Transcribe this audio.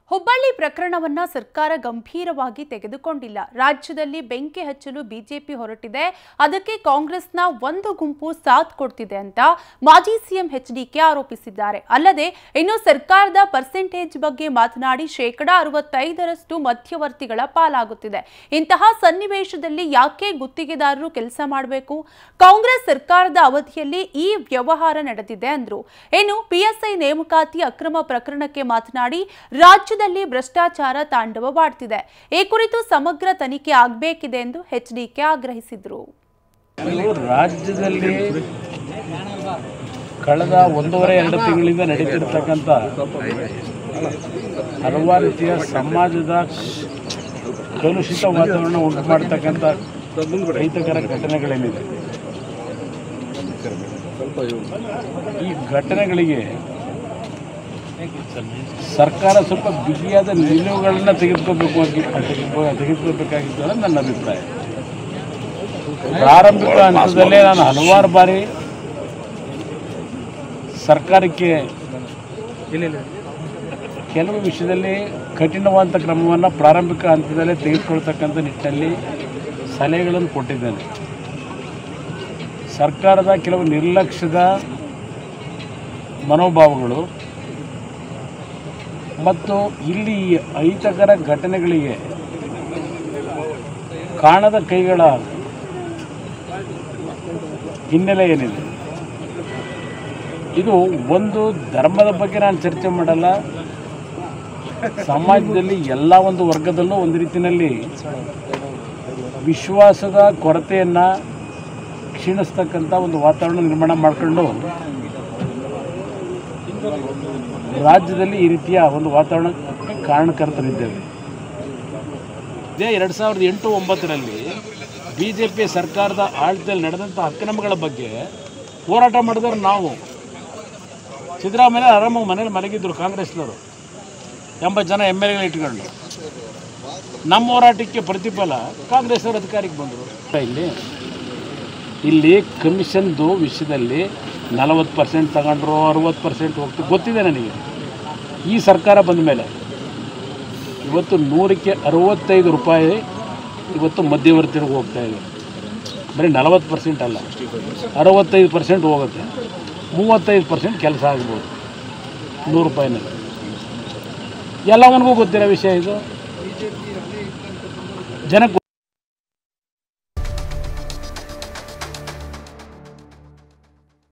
ಹುಬ್ಬಳ್ಳಿ ಪ್ರಕರಣವನ್ನ ಸರ್ಕಾರ ಗಂಭೀರವಾಗಿ ತೆಗೆದುಕೊಂಡಿಲ್ಲ ರಾಜ್ಯದಲ್ಲಿ ಬೆಂಕಿ ಹಚ್ಚಲು ಬಿಜೆಪಿ ಹೊರಟಿದೆ ಅದಕ್ಕೆ ಕಾಂಗ್ರೆಸ್ನ ಒಂದು ಗುಂಪು ಸಾಥ್ ಕೊಡ್ತಿದೆ ಅಂತ ಮಾಜಿ ಸಿಎಂ ಎಚ್ಡಿಕೆ ಆರೋಪಿಸಿದ್ದಾರೆ ಅಲ್ಲದೆ ಇನ್ನು ಸರ್ಕಾರದ ಪರ್ಸೆಂಟೇಜ್ ಬಗ್ಗೆ ಮಾತನಾಡಿ ಶೇಕಡಾ ಅರವತ್ತೈದರಷ್ಟು ಮಧ್ಯವರ್ತಿಗಳ ಪಾಲಾಗುತ್ತಿದೆ ಇಂತಹ ಸನ್ನಿವೇಶದಲ್ಲಿ ಯಾಕೆ ಗುತ್ತಿಗೆದಾರರು ಕೆಲಸ ಮಾಡಬೇಕು ಕಾಂಗ್ರೆಸ್ ಸರ್ಕಾರದ ಅವಧಿಯಲ್ಲಿ ಈ ವ್ಯವಹಾರ ನಡೆದಿದೆ ಅಂದ್ರು ಇನ್ನು ಪಿಎಸ್ಐ ನೇಮಕಾತಿ ಅಕ್ರಮ ಪ್ರಕರಣಕ್ಕೆ ಮಾತನಾಡಿ ರಾಜ್ಯದಲ್ಲಿ ಭ್ರಷ್ಟಾಚಾರ ತಾಂಡವವಾಡ್ತಿದೆ ಈ ಕುರಿತು ಸಮಗ್ರ ತನಿಖೆ ಆಗಬೇಕಿದೆ ಎಂದು ಎಚ್ಡಿಕೆ ಆಗ್ರಹಿಸಿದ್ರು ಇದು ರಾಜ್ಯದಲ್ಲಿ ಕಳೆದ ಒಂದೂವರೆ ಎರಡು ತಿಂಗಳಿಂದ ನಡೀತಿರ್ತಕ್ಕಂಥ ಹಲವಾರು ರೀತಿಯ ಸಮಾಜದ ಕಲುಷಿತ ವಾತಾವರಣ ಉಂಟು ಮಾಡ್ತಕ್ಕಂಥ ರೈತಕರ ಘಟನೆಗಳೇನಿದೆ ಈ ಘಟನೆಗಳಿಗೆ ಸರ್ಕಾರ ಸ್ವಲ್ಪ ಬಿಗಿಯಾದ ನಿಲುವುಗಳನ್ನು ತೆಗೆದುಕೋಬೇಕು ಆಗಿ- ತೆಗೆದುಕೋ- ತೆಗೆದುಕೋಬೇಕಾಗಿತ್ತು ಅನ್ನೋದು ನನ್ನ ಅಭಿಪ್ರಾಯ ಪ್ರಾರಂಭಿಕ ಹಂತದಲ್ಲೇ ನಾನು ಹಲವಾರು ಬಾರಿ ಸರ್ಕಾರಕ್ಕೆ ಕೆಲವು ವಿಷಯದಲ್ಲಿ ಕಠಿಣವಾದ ಕ್ರಮವನ್ನು ಪ್ರಾರಂಭಿಕ ಹಂತದಲ್ಲೇ ತೆಗೆದುಕೊಳ್ತಕ್ಕಂಥ ನಿಟ್ಟಿನಲ್ಲಿ ಸಲಹೆಗಳನ್ನು ಕೊಟ್ಟಿದ್ದೇನೆ ಸರ್ಕಾರದ ಕೆಲವು ನಿರ್ಲಕ್ಷ್ಯದ ಮನೋಭಾವಗಳು ಮತ್ತು ಇಲ್ಲಿ ಈ ಅಹಿತಕರ ಘಟನೆಗಳಿಗೆ ಕಾಣದ ಕೈಗಳ ಹಿನ್ನೆಲೆ ಏನಿದೆ ಇದು ಒಂದು ಧರ್ಮದ ಬಗ್ಗೆ ನಾನು ಚರ್ಚೆ ಮಾಡಲ್ಲ ಸಮಾಜದಲ್ಲಿ ಎಲ್ಲ ಒಂದು ವರ್ಗದಲ್ಲೂ ಒಂದು ರೀತಿಯಲ್ಲಿ ವಿಶ್ವಾಸದ ಕೊರತೆಯನ್ನು ಕ್ಷೀಣಿಸ್ತಕ್ಕಂಥ ಒಂದು ವಾತಾವರಣ ನಿರ್ಮಾಣ ಮಾಡಿಕೊಂಡು ರಾಜ್ಯದಲ್ಲಿ ಈ ರೀತಿಯ ಒಂದು ವಾತಾವರಣಕ್ಕೆ ಕಾರಣಕರ್ತರಿದ್ದೇವೆ ಇದೇ ಎರಡು ಸಾವಿರದ ಎಂಟು ಒಂಬತ್ತರಲ್ಲಿ ಬಿ ಜೆ ಪಿ ಸರ್ಕಾರದ ಆಡಳಿತದಲ್ಲಿ ನಡೆದಂಥ ಅಕ್ರಮಗಳ ಬಗ್ಗೆ ಹೋರಾಟ ಮಾಡಿದವರು ನಾವು ಸಿದ್ದರಾಮಯ್ಯ ಆರಾಮಾಗಿ ಮನೇಲಿ ಮಲಗಿದ್ರು ಕಾಂಗ್ರೆಸ್ನವರು ಎಂಬತ್ತು ಜನ ಎಮ್ ಎಲ್ ಎಗಳು ಇಟ್ಕೊಂಡು ನಮ್ಮ ಹೋರಾಟಕ್ಕೆ ಪ್ರತಿಫಲ ಕಾಂಗ್ರೆಸ್ನವರು ಅಧಿಕಾರಕ್ಕೆ ಬಂದರು ಇಲ್ಲಿ ಇಲ್ಲಿ ಕಮಿಷನ್ದು ವಿಷಯದಲ್ಲಿ ನಲವತ್ತು ಪರ್ಸೆಂಟ್ ತಗೊಂಡ್ರು ಅರುವತ್ತು ಪರ್ಸೆಂಟ್ ಹೋಗ್ತು ಗೊತ್ತಿದೆ ನನಗೆ ಈ ಸರ್ಕಾರ ಬಂದ ಮೇಲೆ ಇವತ್ತು ನೂರಕ್ಕೆ ಅರವತ್ತೈದು ರೂಪಾಯಿ ಇವತ್ತು ಮಧ್ಯವರ್ತಿಗಳಿಗೆ ಹೋಗ್ತಾ ಇದೆ ಬರೀ ನಲವತ್ತು ಪರ್ಸೆಂಟ್ ಅಲ್ಲ ಅರವತ್ತೈದು ಪರ್ಸೆಂಟ್ ಹೋಗುತ್ತೆ ಮೂವತ್ತೈದು ಪರ್ಸೆಂಟ್ ಕೆಲಸ ಆಗ್ಬೋದು ನೂರು ರೂಪಾಯಿನಲ್ಲಿ ಎಲ್ಲವನಿಗೂ ಗೊತ್ತಿರೋ ವಿಷಯ ಇದು ಜನಕ್ಕೆ